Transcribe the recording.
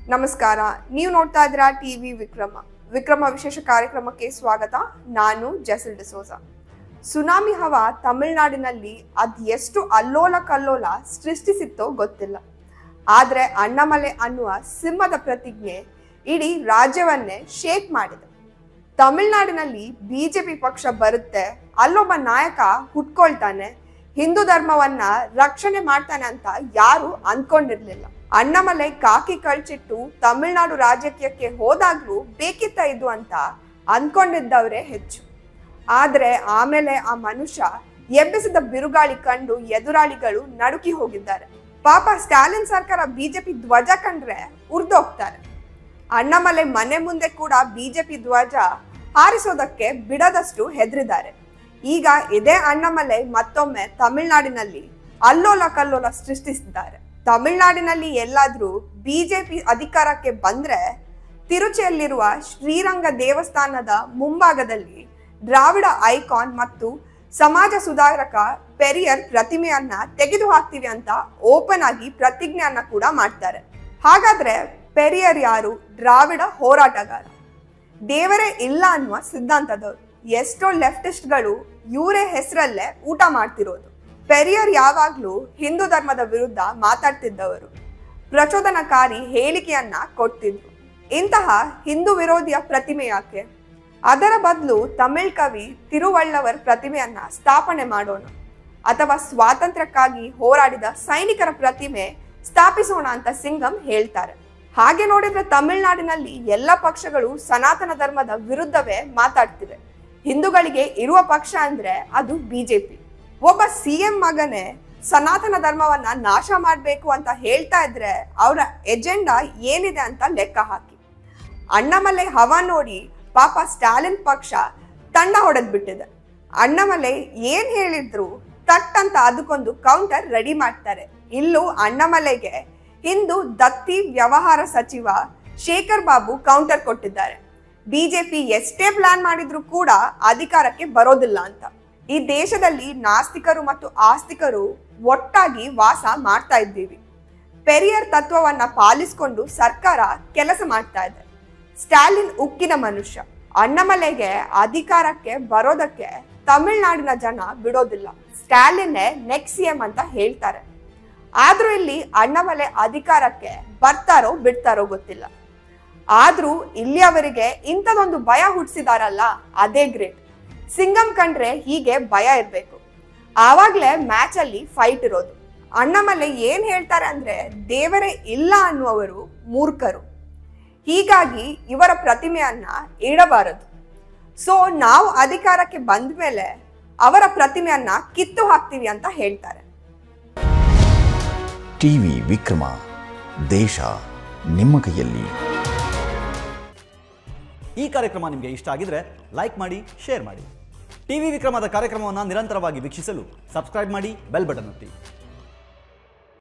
ನಮಸ್ಕಾರ ನೀವು ನೋಡ್ತಾ ಇದ್ದೀರಾ ಟಿವಿ ವಿಕ್ರಮ ವಿಕ್ರಮ ವಿಶೇಷ ಕಾರ್ಯಕ್ರಮಕ್ಕೆ ಸ್ವಾಗತ ನಾನು ಜೆಸಲ್ ಡಿಸೋಜ ಸುನಾಮಿ ಹವಾ ತಮಿಳುನಾಡಿನಲ್ಲಿ ಅದ್ ಎಷ್ಟು ಅಲ್ಲೋಲ ಕಲ್ಲೋಲ ಸೃಷ್ಟಿಸಿತ್ತೋ ಗೊತ್ತಿಲ್ಲ ಆದ್ರೆ ಅಣ್ಣಮಲೆ ಅನ್ನುವ ಸಿಂಹದ ಪ್ರತಿಜ್ಞೆ ಇಡೀ ರಾಜ್ಯವನ್ನೇ ಶೇಕ್ ಮಾಡಿದೆ ತಮಿಳುನಾಡಿನಲ್ಲಿ ಬಿಜೆಪಿ ಪಕ್ಷ ಬರುತ್ತೆ ಅಲ್ಲೊಬ್ಬ ನಾಯಕ ಹುಟ್ಕೊಳ್ತಾನೆ ಹಿಂದೂ ಧರ್ಮವನ್ನ ರಕ್ಷಣೆ ಮಾಡ್ತಾನೆ ಅಂತ ಯಾರು ಅನ್ಕೊಂಡಿರ್ಲಿಲ್ಲ ಅಣ್ಣಮಲೈ ಕಾಕಿ ಕಳ್ಚಿಟ್ಟು ತಮಿಳುನಾಡು ರಾಜಕೀಯಕ್ಕೆ ಹೋದಾಗ್ಲೂ ಬೇಕಿತ್ತ ಇದು ಅಂತ ಅನ್ಕೊಂಡಿದ್ದವರೇ ಹೆಚ್ಚು ಆದ್ರೆ ಆಮೇಲೆ ಆ ಮನುಷ್ಯ ಎಬ್ಬಿಸಿದ ಬಿರುಗಾಳಿ ಕಂಡು ಎದುರಾಳಿಗಳು ನಡುಕಿ ಹೋಗಿದ್ದಾರೆ ಪಾಪ ಸ್ಟಾಲಿನ್ ಸರ್ಕಾರ ಬಿಜೆಪಿ ಧ್ವಜ ಕಂಡ್ರೆ ಉರ್ದೋಗ್ತಾರೆ ಅಣ್ಣಮಲೈ ಮನೆ ಮುಂದೆ ಕೂಡ ಬಿಜೆಪಿ ಧ್ವಜ ಹಾರಿಸೋದಕ್ಕೆ ಬಿಡದಷ್ಟು ಹೆದರಿದ್ದಾರೆ ಈಗ ಇದೇ ಅಣ್ಣಮಲೈ ಮತ್ತೊಮ್ಮೆ ತಮಿಳುನಾಡಿನಲ್ಲಿ ಅಲ್ಲೋಲ ಕಲ್ಲೋಲ ಸೃಷ್ಟಿಸಿದ್ದಾರೆ ತಮಿಳುನಾಡಿನಲ್ಲಿ ಎಲ್ಲಾದ್ರೂ ಬಿಜೆಪಿ ಅಧಿಕಾರಕ್ಕೆ ಬಂದ್ರೆ ತಿರುಚಿಯಲ್ಲಿರುವ ಶ್ರೀರಂಗ ದೇವಸ್ಥಾನದ ಮುಂಭಾಗದಲ್ಲಿ ದ್ರಾವಿಡ ಐಕಾನ್ ಮತ್ತು ಸಮಾಜ ಸುಧಾರಕ ಪೆರಿಯರ್ ಪ್ರತಿಮೆಯನ್ನ ತೆಗೆದು ಹಾಕ್ತೀವಿ ಅಂತ ಓಪನ್ ಆಗಿ ಪ್ರತಿಜ್ಞೆಯನ್ನ ಕೂಡ ಮಾಡ್ತಾರೆ ಹಾಗಾದ್ರೆ ಪೆರಿಯರ್ ಯಾರು ದ್ರಾವಿಡ ಹೋರಾಟಗಾರ ದೇವರೇ ಇಲ್ಲ ಅನ್ನುವ ಸಿದ್ಧಾಂತದವರು ಎಷ್ಟೋ ಲೆಫ್ಟಿಸ್ಟ್ಗಳು ಇವರೇ ಹೆಸರಲ್ಲೇ ಊಟ ಮಾಡ್ತಿರೋದು ಪೆರಿಯರ್ ಯಾವಾಗ್ಲೂ ಹಿಂದೂ ಧರ್ಮದ ವಿರುದ್ಧ ಮಾತಾಡ್ತಿದ್ದವರು ಪ್ರಚೋದನಕಾರಿ ಹೇಳಿಕೆಯನ್ನ ಕೊಡ್ತಿದ್ರು ಇಂತಹ ಹಿಂದೂ ವಿರೋಧಿಯ ಪ್ರತಿಮೆ ಯಾಕೆ ಅದರ ಬದಲು ತಮಿಳ್ ಕವಿ ತಿರುವಳ್ಳವರ್ ಪ್ರತಿಮೆಯನ್ನ ಸ್ಥಾಪನೆ ಮಾಡೋಣ ಅಥವಾ ಸ್ವಾತಂತ್ರ್ಯಕ್ಕಾಗಿ ಹೋರಾಡಿದ ಸೈನಿಕರ ಪ್ರತಿಮೆ ಸ್ಥಾಪಿಸೋಣ ಅಂತ ಸಿಂಗಂ ಹೇಳ್ತಾರೆ ಹಾಗೆ ನೋಡಿದ್ರೆ ತಮಿಳುನಾಡಿನಲ್ಲಿ ಎಲ್ಲ ಪಕ್ಷಗಳು ಸನಾತನ ಧರ್ಮದ ವಿರುದ್ಧವೇ ಮಾತಾಡ್ತಿವೆ ಹಿಂದೂಗಳಿಗೆ ಇರುವ ಪಕ್ಷ ಅಂದ್ರೆ ಅದು ಬಿಜೆಪಿ ಒಬ್ಬ ಸಿಎಂ ಮಗನೇ ಸನಾತನ ಧರ್ಮವನ್ನ ನಾಶ ಮಾಡಬೇಕು ಅಂತ ಹೇಳ್ತಾ ಇದ್ರೆ ಅವರ ಎಜೆಂಡಾ ಏನಿದೆ ಅಂತ ಲೆಕ್ಕ ಹಾಕಿ ಅಣ್ಣಮಲೈ ಹವಾ ನೋಡಿ ಪಾಪ ಸ್ಟಾಲಿನ್ ಪಕ್ಷ ತಂಡ ಹೊಡೆದ್ಬಿಟ್ಟಿದೆ ಅಣ್ಣಮಲೈ ಏನ್ ಹೇಳಿದ್ರು ತಟ್ ಅಂತ ಅದಕ್ಕೊಂದು ಕೌಂಟರ್ ರೆಡಿ ಮಾಡ್ತಾರೆ ಇಲ್ಲೂ ಅಣ್ಣಮಲೈಗೆ ಇಂದು ದತ್ತಿ ವ್ಯವಹಾರ ಸಚಿವ ಶೇಖರ್ ಬಾಬು ಕೌಂಟರ್ ಕೊಟ್ಟಿದ್ದಾರೆ ಬಿಜೆಪಿ ಎಷ್ಟೇ ಪ್ಲಾನ್ ಮಾಡಿದ್ರು ಕೂಡ ಅಧಿಕಾರಕ್ಕೆ ಬರೋದಿಲ್ಲ ಅಂತ ಈ ದೇಶದಲ್ಲಿ ನಾಸ್ತಿಕರು ಮತ್ತು ಆಸ್ತಿಕರು ಒಟ್ಟಾಗಿ ವಾಸ ಮಾಡ್ತಾ ಇದ್ದೀವಿ ಪೆರಿಯರ್ ತತ್ವವನ್ನ ಪಾಲಿಸಿಕೊಂಡು ಸರ್ಕಾರ ಕೆಲಸ ಮಾಡ್ತಾ ಇದೆ ಸ್ಟಾಲಿನ್ ಉಕ್ಕಿನ ಮನುಷ್ಯ ಅಣ್ಣಮಲೆಗೆ ಅಧಿಕಾರಕ್ಕೆ ಬರೋದಕ್ಕೆ ತಮಿಳ್ನಾಡಿನ ಜನ ಬಿಡೋದಿಲ್ಲ ಸ್ಟಾಲಿನ್ನೇ ನೆಕ್ಸ್ಟ್ ಸಿ ಎಂ ಅಂತ ಹೇಳ್ತಾರೆ ಆದ್ರೂ ಇಲ್ಲಿ ಅಣ್ಣಮಲೆ ಅಧಿಕಾರಕ್ಕೆ ಬರ್ತಾರೋ ಬಿಡ್ತಾರೋ ಗೊತ್ತಿಲ್ಲ ಆದ್ರೂ ಇಲ್ಲಿ ಅವರಿಗೆ ಇಂಥದೊಂದು ಭಯ ಹುಟ್ಟಿಸಿದಾರಲ್ಲ ಅದೇ ಗ್ರೇಟ್ ಸಿಂಗಂ ಕಂಡ್ರೆ ಹೀಗೆ ಭಯ ಇರ್ಬೇಕು ಆವಾಗ್ಲೇ ಮ್ಯಾಚ್ ಅಲ್ಲಿ ಫೈಟ್ ಇರೋದು ಅಣ್ಣಮಲೆ ಏನ್ ಹೇಳ್ತಾರೆ ಅಂದ್ರೆ ದೇವರೇ ಇಲ್ಲ ಅನ್ನುವರು ಮೂರ್ಖರು ಹೀಗಾಗಿ ಇವರ ಪ್ರತಿಮೆಯನ್ನ ಇಡಬಾರದು ಸೊ ನಾವು ಅಧಿಕಾರಕ್ಕೆ ಬಂದ ಮೇಲೆ ಅವರ ಪ್ರತಿಮೆಯನ್ನ ಕಿತ್ತು ಹಾಕ್ತೀವಿ ಅಂತ ಹೇಳ್ತಾರೆ ಟಿವಿ ವಿಕ್ರಮ ದೇಶ ನಿಮ್ಮ ಕೈಯಲ್ಲಿ ಈ ಕಾರ್ಯಕ್ರಮ ನಿಮಗೆ ಇಷ್ಟ ಆಗಿದ್ರೆ ಲೈಕ್ ಮಾಡಿ ಶೇರ್ ಮಾಡಿ ಟಿವಿ ವಿಕ್ರಮದ ಕಾರ್ಯಕ್ರಮವನ್ನು ನಿರಂತರವಾಗಿ ವೀಕ್ಷಿಸಲು ಸಬ್ಸ್ಕ್ರೈಬ್ ಮಾಡಿ ಬೆಲ್ ಬಟನ್ ಒತ್ತಿ